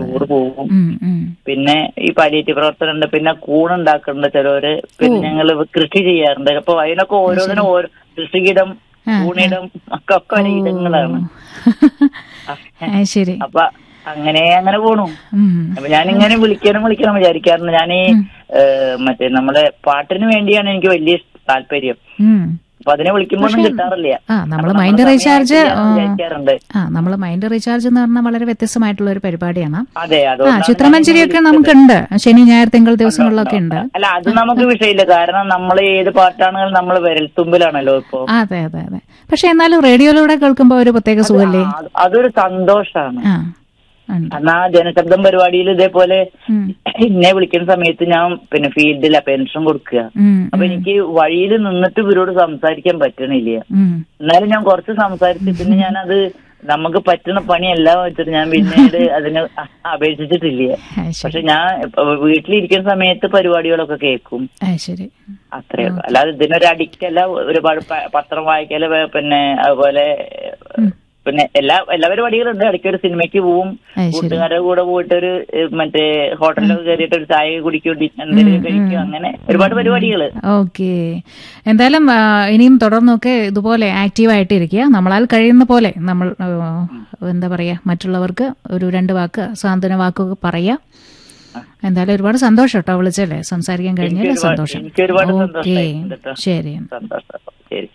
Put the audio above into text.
Tour പോകും ഉം, ഉം. പിന്നെ ഈ പാലിയേറ്റീവ് പ്രവർത്തനം ഉണ്ട് പിന്നെ കൂണുണ്ടാക്കുന്നുണ്ട് ചിലവര് പിന്നെ ഞങ്ങൾ കൃഷി ചെയ്യാറുണ്ട് അപ്പൊ അതിനൊക്കെ ഓരോന്നിനും ഓരോ കൃഷിയിടം ആ, കൂണിടം ഒക്കെ ഒക്കെ ഓരോ ഇടങ്ങളാണ് അത് ശരി അപ്പൊ അങ്ങനെ അങ്ങനെ പോണു ഉം. അപ്പൊ ഞാനിങ്ങനെ വിളിക്കണം വിളിക്കണം വിചാരിക്കാറുണ്ട് ഞാൻ ഈ മറ്റേ നമ്മളെ പാട്ടിന് വേണ്ടിയാണ് എനിക്ക് വലിയ താല്പര്യം ഉം. അപ്പൊ അതിനെ വിളിക്കുമ്പോ ഒന്നും കിട്ടാറില്ല ആ നമ്മൾ അപ്പൊ മൈൻഡ് നമ്മള് റീചാർജ് സമയമായിട്ടില്ല എന്ന് വിചാരിക്കാറുണ്ട് ആ നമ്മൾ മൈൻഡ് റീചാർജ് എന്ന് പറഞ്ഞാൽ വളരെ വ്യത്യസ്തമായിട്ടുള്ള ഒരു പരിപാടിയാണ് അതെ ആ അതുകൊണ്ടാണ് ചിത്രമഞ്ചേരിയൊക്കെ നമുക്കുണ്ട് ശനി ഞായർ തിങ്കൾ ദിവസങ്ങളിലൊക്കെ ഉണ്ട് അല്ല അത് നമുക്ക് വിഷയമില്ല കാരണം നമ്മൾ ഏത് പാട്ടാണെങ്കിലും നമ്മൾ വിരൽത്തുമ്പിലാണല്ലോ ഇപ്പൊ അതെ അതെ അതെ പക്ഷെ എന്നാലും റേഡിയോയിലൂടെ കേൾക്കുമ്പോ ഒരു പ്രത്യേക സുഖല്ലേ ആ, അതൊരു സന്തോഷാണ് ആ ഉണ്ട് എന്നാ ജനശബ്ദം പരിപാടിയിൽ ഇതേപോലെ ഉം. എന്നെ വിളിക്കുന്ന സമയത്ത് ഞാൻ പിന്നെ ഫീൽഡിലാ പെൻഷൻ കൊടുക്കുക ഉം, അപ്പൊ എനിക്ക് വഴിയിൽ നിന്നിട്ട് ഇവരോട് സംസാരിക്കാൻ പറ്റണില്ല ഉം. എന്നാലും ഞാൻ കുറച്ച് സംസാരിച്ച് പിന്നെ ഞാനത് നമുക്ക് പറ്റുന്ന പണിയല്ല വെച്ചിട്ട് ഞാൻ പിന്നീട് അതിന് അ- അപേക്ഷിച്ചിട്ടില്ല അത് ശരി പക്ഷെ ഞാൻ ഇപ്പൊ വീട്ടിലിരിക്കുന്ന സമയത്ത് പരിപാടികളൊക്കെ കേൾക്കും അത് ശരി അത്രേ ഉള്ളൂ അല്ലാതെ ഇതിനൊരു അഡിക്റ്റ് അല്ല ഒരുപാട് പ- പത്രം വായിക്കല് വേ- പിന്നെ അതുപോലെ പിന്നെ എല്ലാ എല്ലാ പരിപാടികളുണ്ട് ഇടയ്ക്ക് ഒരു സിനിമയ്ക്ക് പോവും അത് ശരി കൂട്ടുകാരുടെ കൂടെ പോയിട്ട് ഒരു ഏഹ്, മറ്റേ ഹോട്ടലിലൊക്കെ കയറിയിട്ട് ഒരു ചായ കുടിക്കും ഡി- എന്തെങ്കിലും കഴിക്കും അങ്ങനെ ഒരുപാട് പരിപാടികള് ഓക്കെ എന്തായാലും ആ, ഇനിയും തുടർന്നൊക്കെ ഇതുപോലെ ആക്റ്റീവ് ആയിട്ടിരിക്കുക നമ്മളാൽ കഴിയുന്ന പോലെ നമ്മൾ ആ, എന്താ പറയാ മറ്റുള്ളവർക്ക് ഒരു രണ്ട് വാക്ക് സാന്ത്വന വാക്കൊക്കെ പറയാ എന്തായാലും ഒരുപാട് സന്തോഷം കേട്ടോ വിളിച്ചല്ലേ സംസാരിക്കാൻ കഴിഞ്ഞാൽ എനിക്ക് ഒരുപാട്- സന്തോഷം എനിക്ക് ഒരുപാട് ഓക്കെ സന്തോഷമായിട്ടുണ്ട് കേട്ടോ. ശരി സന്തോഷം ശരി